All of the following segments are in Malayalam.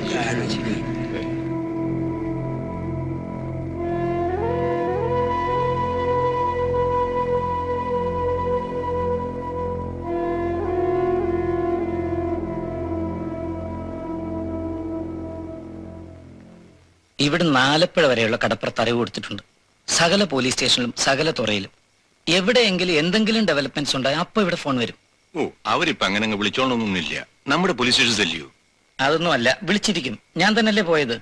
ഇവിടെ നാലപ്പുഴ വരെയുള്ള കടപ്പുറത്ത് അറിവ് കൊടുത്തിട്ടുണ്ട് സകല പോലീസ് സ്റ്റേഷനിലും സകല തുറയിലും എവിടെയെങ്കിലും എന്തെങ്കിലും ഡെവലപ്മെന്റ്സ് ഉണ്ടായി അപ്പൊ ഇവിടെ ഫോൺ വരും ഓ അവരിപ്പോ അങ്ങനെ അങ്ങ് വിളിച്ചോണ്ടൊന്നുമില്ല നമ്മുടെ പോലീസ് സ്റ്റേഷൻ അല്ലയോ അതൊന്നും അല്ല വിളിച്ചിരിക്കും ഞാൻ തന്നെയല്ലേ പോയത്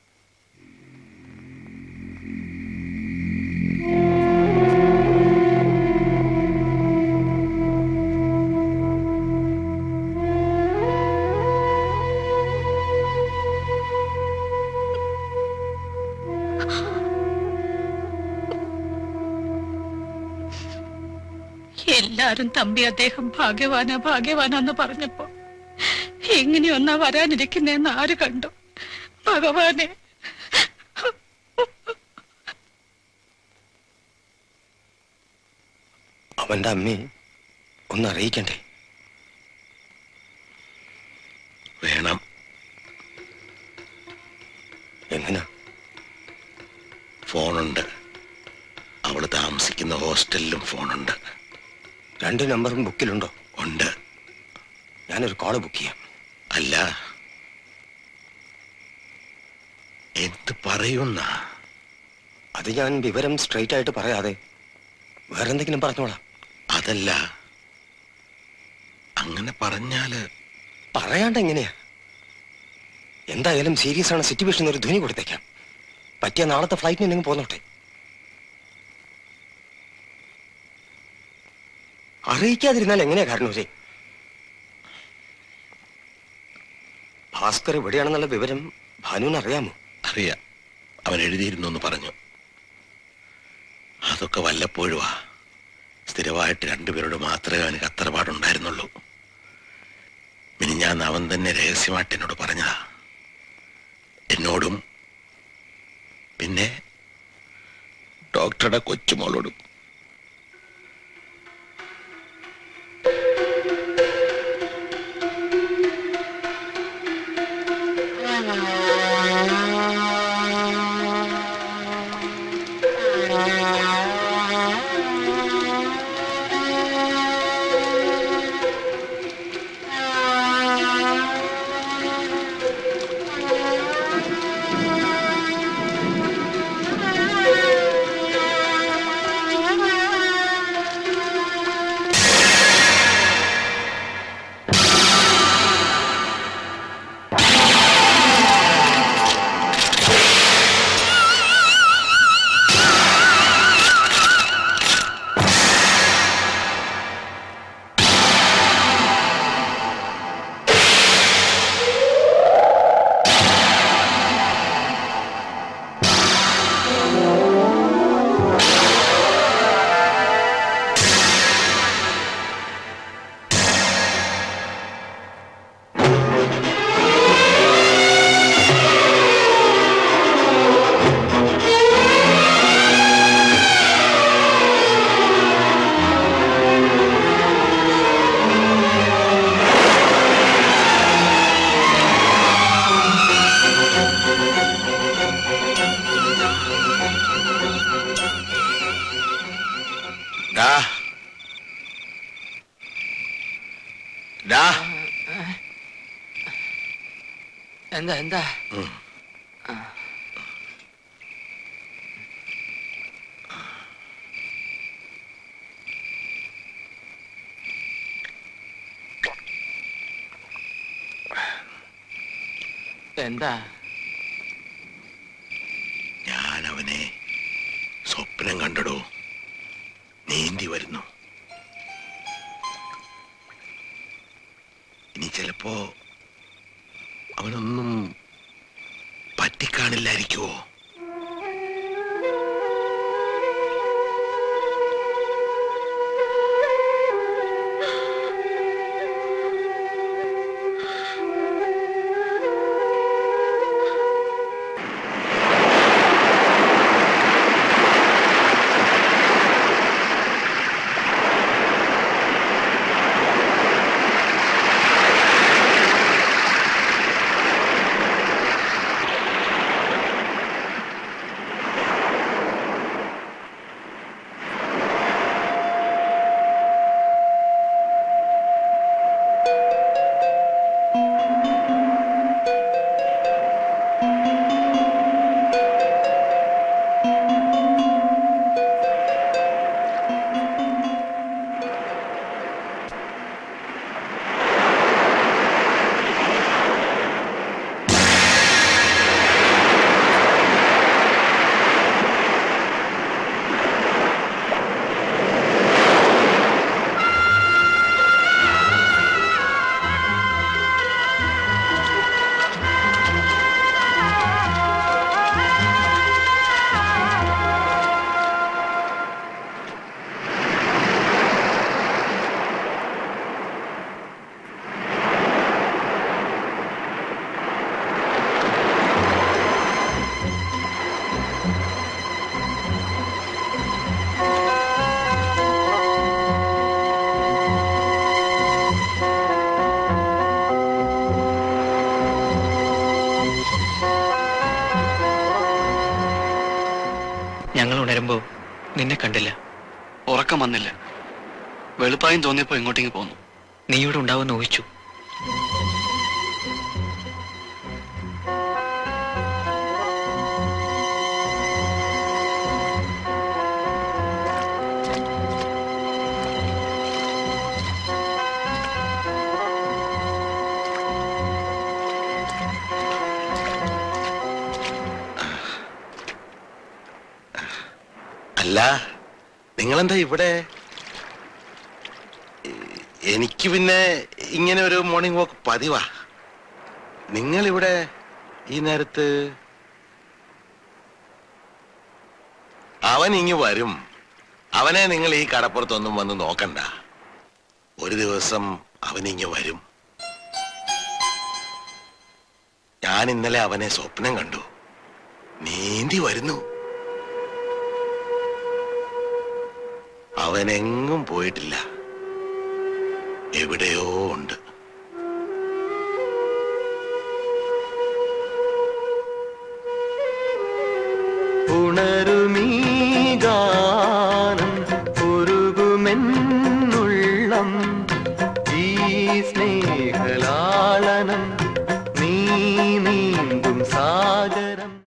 എല്ലാരും തമ്പി അദ്ദേഹം ഭാഗ്യവാനാ ഭാഗ്യവാനാന്ന് പറഞ്ഞപ്പോ എങ്ങനെയൊന്നാ വരാനിരിക്കുന്നേന്ന് ആര് കണ്ടു ഭഗവാനെ അവന്റെ അമ്മയെ ഒന്ന് അറിയിക്കണ്ടേ വേണം എങ്ങനാ ഫോണുണ്ട് അവള് താമസിക്കുന്ന ഹോസ്റ്റലിലും ഫോണുണ്ട് രണ്ട് നമ്പറും ബുക്കിലുണ്ടോ ഉണ്ട് ഞാനൊരു കോള് ബുക്ക് ചെയ്യാം അല്ല എന്ത് പറയുന്ന അത് ഞാൻ വിവരം സ്ട്രൈറ്റ് ആയിട്ട് പറയാതെ വേറെന്തെങ്കിലും പറഞ്ഞോളാം അതല്ല അങ്ങനെ പറഞ്ഞാല് പറയാണ്ട് എങ്ങനെയാ എന്തായാലും സീരിയസ് ആണ് സിറ്റുവേഷൻ ഒരു ധ്വനി കൊടുത്തേക്കാം പറ്റിയ നാളത്തെ ഫ്ലൈറ്റിന് നിങ്ങൾ പോന്നോട്ടെ അറിയിക്കാതിരുന്നാൽ എങ്ങനെയാ കാരണവരെ ഭാസ്കർ എവിടെയാണെന്നുള്ള വിവരം ഭാനുവിന് അറിയാമോ അറിയാം അവൻ എഴുതിയിരുന്നു എന്ന് പറഞ്ഞു അതൊക്കെ വല്ലപ്പോഴുവാ സ്ഥിരമായിട്ട് രണ്ടുപേരോട് മാത്രമേ അവന് കത്തറപാടുണ്ടായിരുന്നുള്ളൂ മിനിഞ്ഞാന്ന് അവൻ തന്നെ രഹസ്യമായിട്ട് എന്നോട് പറഞ്ഞതാ എന്നോടും പിന്നെ ഡോക്ടറുടെ കൊച്ചുമോളോടും ഡാ ഡാ എന്താ എന്താ ഉം. എന്താ ഞാൻ അവനെ സ്വപ്നം കണ്ടടോ നീന്തി വരുന്നു ഇനി ചിലപ്പോ അവനൊന്നും പറ്റിക്കാണില്ലായിരിക്കുമോ ആ ഞങ്ങൾ ഉണരുമ്പോ നിന്നെ കണ്ടില്ല ഉറക്കം വന്നില്ല വെളുപ്പായും തോന്നിയപ്പോ ഇങ്ങോട്ടേക്ക് പോന്നു നീ ഇവിടെ ഉണ്ടാവുമെന്ന് ഊഹിച്ചു അല്ല നിങ്ങളെന്താ ഇവിടെ എ- എനിക്ക് പിന്നെ ഇങ്ങനെ ഒരു മോർണിംഗ് വാക്ക് പതിവാ നിങ്ങൾ ഇവിടെ ഈ നേരത്ത് അവൻ ഇങ്ങ് വരും അവനെ നിങ്ങൾ ഈ കടപ്പുറത്തൊന്നും വന്ന് നോക്കണ്ട ഒരു ദിവസം അവൻ ഇങ്ങ് വരും ഞാൻ ഇന്നലെ അവനെ സ്വപ്നം കണ്ടു നീന്തി വരുന്നു അവനെങ്ങും പോയിട്ടില്ല എവിടെയോ ഉണ്ട് ഉണരുമീ ഗാനം ഉരുകുമെന്നുള്ളം ഈ സ്നേഹലാളനം നീ നീന്തും സാഗരം